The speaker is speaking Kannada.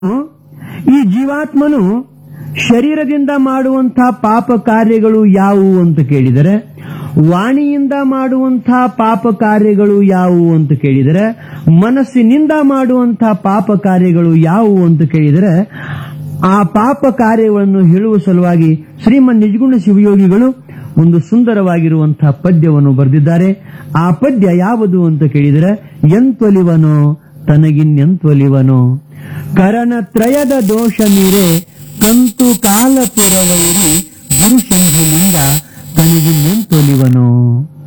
ಈ ಜೀವಾತ್ಮನು ಶರೀರದಿಂದ ಮಾಡುವಂತಹ ಪಾಪ ಕಾರ್ಯಗಳು ಯಾವುವು ಅಂತ ಕೇಳಿದರೆ ವಾಣಿಯಿಂದ ಮಾಡುವಂತಹ ಪಾಪ ಕಾರ್ಯಗಳು ಯಾವುವು ಅಂತ ಕೇಳಿದರೆ ಮನಸ್ಸಿನಿಂದ ಮಾಡುವಂತಹ ಪಾಪ ಕಾರ್ಯಗಳು ಯಾವುವು ಅಂತ ಕೇಳಿದರೆ ಆ ಪಾಪ ಕಾರ್ಯಗಳನ್ನು ಹೇಳುವ ಸಲುವಾಗಿ ಶ್ರೀಮನ್ ನಿಜಗುಣ ಶಿವಯೋಗಿಗಳು ಒಂದು ಸುಂದರವಾಗಿರುವಂತಹ ಪದ್ಯವನ್ನು ಬರೆದಿದ್ದಾರೆ ಆ ಪದ್ಯ ಯಾವುದು ಅಂತ ಕೇಳಿದರೆ ಎಂತೊಲಿವನೋ ತನಗಿನ್ನೆಂತೊಲಿವನೋ ಕರಣತ್ರಯದ ದೋಷ ಮೀರೆ ಕಂತು ಕಾಲ ಪುರವೈರಿ ಗುರುಶಂಭುಲಿಂಗ ತನಗಿನ್ನೆಂತೊಲಿವನೋ